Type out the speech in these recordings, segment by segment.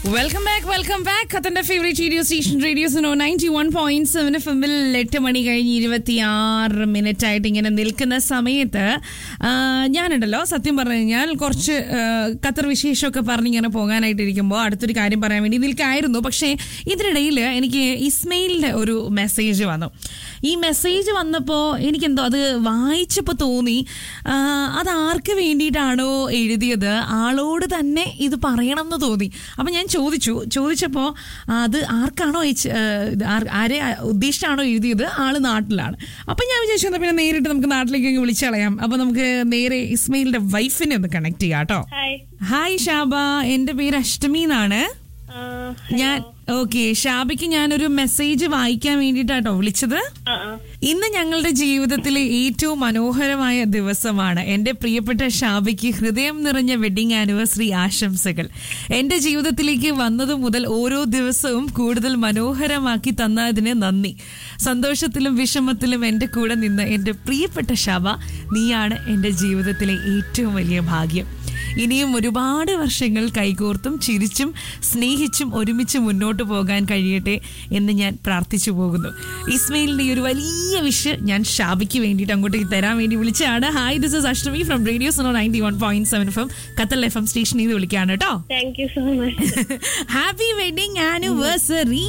Welcome back welcome back ഖത്തന്റെ favourite radio station radio Suno ninety one point seven F എമ്മിൽ എട്ട് മണി കഴിഞ്ഞ് ഇരുപത്തി ആറ് മിനിറ്റ് ആയിട്ട് ഇങ്ങനെ നിൽക്കുന്ന സമയത്ത് ആ, ഞാനുണ്ടല്ലോ സത്യം പറഞ്ഞു കഴിഞ്ഞാൽ കുറച്ച് ആ, ഖത്തർ വിശേഷമൊക്കെ പറഞ്ഞിങ്ങനെ പോകാനായിട്ട് ഇരിക്കുമ്പോൾ അടുത്തൊരു കാര്യം പറയാൻ വേണ്ടി നിൽക്കായിരുന്നു പക്ഷേ ഇതിനിടയിൽ എനിക്ക് ഇസ്മയിലിന്റെ ഒരു മെസ്സേജ് വന്നു ഈ മെസ്സേജ് വന്നപ്പോൾ എനിക്കെന്തോ അത് വായിച്ചപ്പോൾ തോന്നി ആ, അത് ആർക്ക് വേണ്ടിയിട്ടാണോ എഴുതിയത് ആളോട് തന്നെ ഇത് പറയണം എന്ന് തോന്നി അപ്പം ഞാൻ ചോദിച്ചു ചോദിച്ചപ്പോൾ അത് ആർക്കാണോ അയച്ച് ആ, ഇത് ആർ- ആരെ ഉദ്ദേശിച്ചാണോ എഴുതിയത് ആള് നാട്ടിലാണ് അപ്പം ഞാൻ വിചാരിച്ചു എന്നാ പിന്നെ നേരിട്ട് നമുക്ക് നാട്ടിലേക്ക് അങ്ങ് വിളിച്ചു കളയാം അപ്പം നമുക്ക് നേരെ ഇസ്മയിലിന്റെ വൈഫിനെ ഒന്ന് കണക്ട് ചെയ്യാം കേട്ടോ ഹായ് ഹായ് ഷാബ എൻ്റെ പേര് അഷ്ടമി എന്നാണ് ആ, ഞാൻ ഓക്കെ ഷാബിക്ക് ഞാനൊരു മെസ്സേജ് വായിക്കാൻ വേണ്ടിയിട്ടാട്ടോ വിളിച്ചത് ആ, ആ. ഇന്ന് ഞങ്ങളുടെ ജീവിതത്തിലെ ഏറ്റവും മനോഹരമായ ദിവസമാണ് എൻ്റെ പ്രിയപ്പെട്ട ഷാബിക്ക് ഹൃദയം നിറഞ്ഞ വെഡിങ് ആനിവേഴ്സറി ആശംസകൾ എൻ്റെ ജീവിതത്തിലേക്ക് വന്നതു മുതൽ ഓരോ ദിവസവും കൂടുതൽ മനോഹരമാക്കി തന്നതിന് നന്ദി സന്തോഷത്തിലും വിഷമത്തിലും എൻ്റെ കൂടെ നിന്ന് എൻ്റെ പ്രിയപ്പെട്ട ഷാബ നീയാണ് എൻ്റെ ജീവിതത്തിലെ ഏറ്റവും വലിയ ഭാഗ്യം ഇനിയും ഒരുപാട് വർഷങ്ങൾ കൈകോർത്തും ചിരിച്ചും സ്നേഹിച്ചും ഒരുമിച്ച് മുന്നോട്ട് പോകാൻ കഴിയട്ടെ എന്ന് ഞാൻ പ്രാർത്ഥിച്ചു പോകുന്നു ഇസ്മയിലിന്റെ ഈ ഒരു വലിയ വിഷ് ഞാൻ ഷാബിക്ക് വേണ്ടിയിട്ട് അങ്ങോട്ടേക്ക് തരാൻ വേണ്ടി വിളിച്ചതാണ് hi this is Ashtami from radio Suno ninety one point seven F M Qatar F M സ്റ്റേഷനിൽ നിന്ന് വിളിക്കുകയാണ് കേട്ടോ thank you so much happy wedding anniversary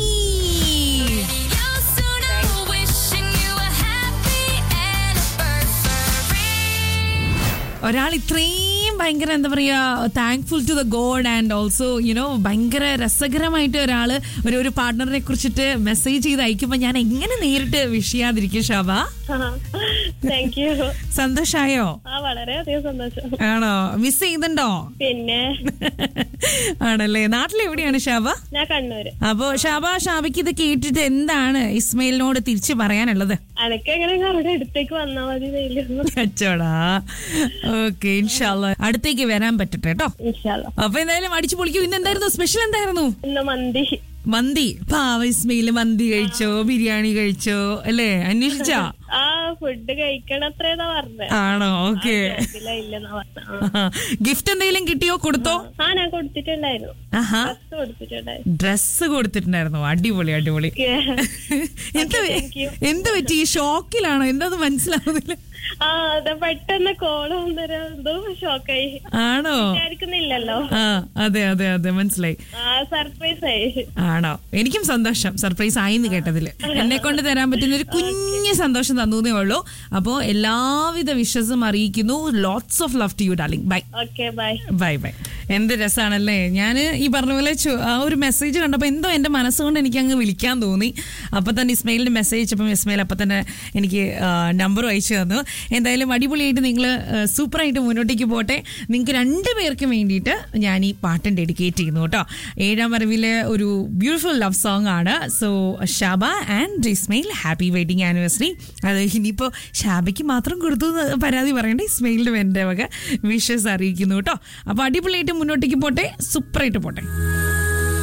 Wishing you a happy anniversary. ഒരാൾ ഇത്രയും ഭയങ്കര എന്താ പറയാ thankful to the god and also you know ഭയങ്കര രസകരമായിട്ട് ഒരാള് ഒരു ഒരു പാർട്ട്ണറിനെ കുറിച്ചിട്ട് മെസ്സേജ് ചെയ്ത് അയക്കുമ്പോൾ ഞാൻ എങ്ങനെ നേരിട്ട് വിഷ് ചെയ്യാതിരിക്കും ഷാബ താങ്ക് യു സന്തോഷായോ ആ വളരെയധികം സന്തോഷം ആണോ മിസ് ചെയ്യുന്നുണ്ടോ പിന്നെ ആണല്ലേ നാട്ടിലെവിടെയാണ് ഷാബ ഞാൻ കണ്ണൂര് അപ്പോ ഷാബ ഷാബയ്ക്ക് ഇത് കേട്ടിട്ട് എന്താണ് ഇസ്മയിലിനോട് തിരിച്ചു പറയാനുള്ളത് അനക്ക് എങ്ങനെയെങ്കിലും അവിടെ അടുത്തേക്ക് വന്നാ മതി വെയിലൊന്നും കച്ചോടാ ഓക്കെ ഇൻഷാല്ല അടുത്തേക്ക് വരാൻ പറ്റട്ടെ കേട്ടോ ഇൻഷാല്ല അപ്പൊ എന്തായാലും അടിച്ചു പൊളിക്കൂ ഇന്ന് എന്തായിരുന്നു സ്പെഷ്യൽ എന്തായിരുന്നു ഇന്ന് മന്തി മന്തി പാവ ഇസ്മയില് മന്തി കഴിച്ചോ ബിരിയാണി കഴിച്ചോ അല്ലേ അന്വേഷിച്ചാ ആ ഫുഡ് കഴിക്കണത്രേന്നാ പറഞ്ഞത് ആണോ ഓക്കെ ഇല്ല ഇല്ലെന്നാ പറഞ്ഞ ഗിഫ്റ്റ് എന്തെങ്കിലും കിട്ടിയോ കൊടുത്തോ ആ ഞാൻ കൊടുത്തിട്ടുണ്ടായിരുന്നു ആഹാ ഡ്രസ് കൊടുത്തിട്ടുണ്ടായിരുന്നു ഡ്രസ് കൊടുത്തിട്ടുണ്ടായിരുന്നു അടിപൊളി അടിപൊളി എന്ത് thank you. എന്ത് പറ്റി ഈ ഷോക്കിലാണോ എന്താ അത് മനസ്സിലാവുന്നില്ല ആ അതെ പെട്ടെന്ന് കോള് വന്നേരം എന്തോ ഷോക്കായി ആണോ വിചാരിക്കുന്നില്ലല്ലോ ആ അതെ അതെ അതെ മനസ്സിലായി ആ സർപ്രൈസ് ആയി ആണോ എനിക്കും സന്തോഷം സർപ്രൈസ് ആയിന്ന് കേട്ടതില് എന്നെ കൊണ്ട് തരാൻ പറ്റുന്ന ഒരു കുഞ്ഞു സന്തോഷം തന്നേ ഉള്ളൂ അപ്പോ എല്ലാവിധ വിശ്വസും അറിയിക്കുന്നു lots of love to you darling bye okay bye bye bye എന്ത് രസമാണല്ലേ ഞാൻ ഈ പറഞ്ഞ പോലെ ചു- ആ ഒരു മെസ്സേജ് കണ്ടപ്പോൾ എന്തോ എൻ്റെ മനസ്സുകൊണ്ട് എനിക്ക് അങ്ങ് വിളിക്കാൻ തോന്നി അപ്പോൾ തന്നെ ഇസ്മയിലിൻ്റെ മെസ്സേജ് അപ്പം ഇസ്മയിൽ അപ്പം തന്നെ എനിക്ക് നമ്പർ അയച്ചു തന്നു എന്തായാലും അടിപൊളിയായിട്ട് നിങ്ങൾ സൂപ്പറായിട്ട് മുന്നോട്ടേക്ക് പോട്ടെ നിങ്ങൾക്ക് രണ്ട് പേർക്കും വേണ്ടിയിട്ട് ഞാൻ ഈ പാട്ടും ഡെഡിക്കേറ്റ് ചെയ്യുന്നു കേട്ടോ ഏഴാം വരവിലെ ഒരു ബ്യൂട്ടിഫുൾ ലവ് സോങ് ആണ് so Shaba and Ismail happy wedding anniversary അത് ഇനിയിപ്പോൾ ഷാബയ്ക്ക് മാത്രം കൊടുത്തു എന്ന് പരാതി പറയണ്ട ഇസ്മയിലിൻ്റെ എൻ്റെ വക വിഷസ് അറിയിക്കുന്നു കേട്ടോ അപ്പോൾ അടിപൊളിയായിട്ട് മുന്നോട്ടേക്ക് പോട്ടെ സൂപ്പറായിട്ട് പോട്ടെ